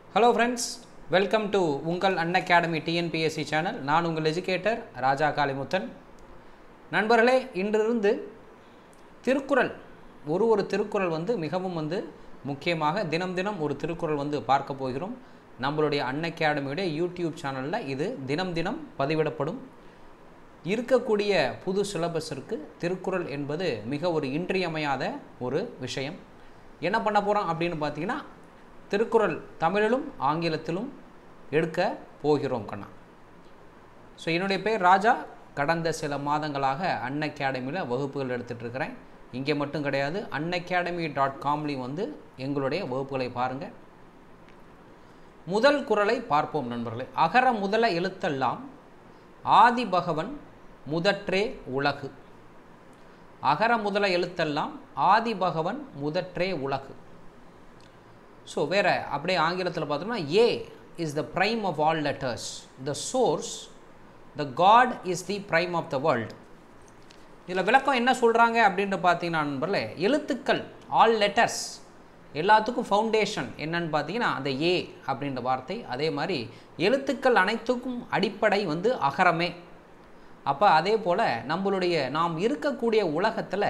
hello friends welcome to உங்கள் Unacademy TNPSC channel நான் உங்கள் எஜுகேட்டர் ராஜா காளிமுத்தன் நண்பர்களே இன்றிருந்து திருக்குறள் ஒரு ஒரு திருக்குறள் வந்து மிகவும் வந்து முக்கியமாக தினம் தினம் ஒரு திருக்குறள் வந்து பார்க்க போகிறோம் நம்மளுடைய அன் அகாடமியுடைய யூடியூப் சேனலில் இது தினம் தினம் பதிவிடப்படும் இருக்கக்கூடிய புது சிலபஸிற்கு திருக்குறள் என்பது மிக ஒரு இன்றியமையாத ஒரு விஷயம் என்ன பண்ண போகிறோம் அப்படின்னு பார்த்தீங்கன்னா திருக்குறள் தமிழிலும் ஆங்கிலத்திலும் எடுக்க போகிறோம் கண்ணா ஸோ என்னுடைய பேர் ராஜா கடந்த சில மாதங்களாக அன் அகாடமியில் வகுப்புகள் எடுத்துகிட்டு இருக்கிறேன் இங்கே மட்டும் கிடையாது அன் அகாடமி டாட் காம்லேயும் வந்து எங்களுடைய வகுப்புகளை பாருங்கள் முதல் குறளை பார்ப்போம் நண்பர்களே அகர முதல எழுத்தெல்லாம் ஆதி பகவன் முதற்றே உலகு அகர முதல எழுத்தெல்லாம் ஆதி பகவன் முதற்றே உலகு ஸோ வேறு அப்படியே ஆங்கிலத்தில் பார்த்தோம்னா A is the prime of all letters the source the God is the prime of the world இதில் விளக்கம் என்ன சொல்கிறாங்க அப்படின்ட்டு பார்த்தீங்கன்னா நண்பர்களே எழுத்துக்கள் ஆல் லெட்டர்ஸ் எல்லாத்துக்கும் ஃபவுண்டேஷன் என்னன்னு பார்த்தீங்கன்னா அந்த ஏ அப்படின்ற வார்த்தை அதே மாதிரி எழுத்துக்கள் அனைத்துக்கும் அடிப்படை வந்து அகரமே அப்போ அதே போல் நம்மளுடைய நாம் இருக்கக்கூடிய உலகத்தில்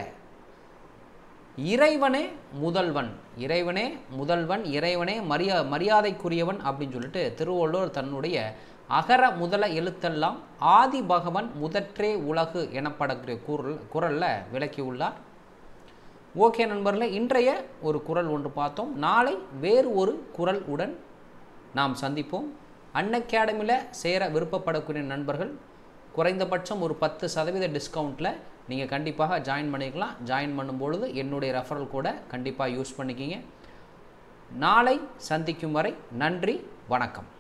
இறைவனே முதல்வன் இறைவனே முதல்வன் இறைவனே மரியா மரியாதைக்குரியவன் அப்படின்னு சொல்லிட்டு திருவள்ளுவர் தன்னுடைய அகர முதல எழுத்தெல்லாம் ஆதி பகவன் முதற்றே உலகு எனப்படக்கூடிய குரல் குரலில் விளக்கியுள்ளார் ஓகே நண்பர்களே இன்றைய ஒரு குரல் ஒன்று பார்த்தோம் நாளை வேறு ஒரு குரல் உடன் நாம் சந்திப்போம் அன் அகாடமியில் சேர விருப்பப்படக்கூடிய நண்பர்கள் குறைந்தபட்சம் ஒரு பத்து சதவீத டிஸ்கவுண்ட்டில் நீங்கள் கண்டிப்பாக ஜாயின் பண்ணிக்கலாம் ஜாயின் பண்ணும்பொழுது என்னுடைய ரெஃபரல் கூட கண்டிப்பாக யூஸ் பண்ணிக்கிங்க நாளை சந்திக்கும் வரை நன்றி வணக்கம்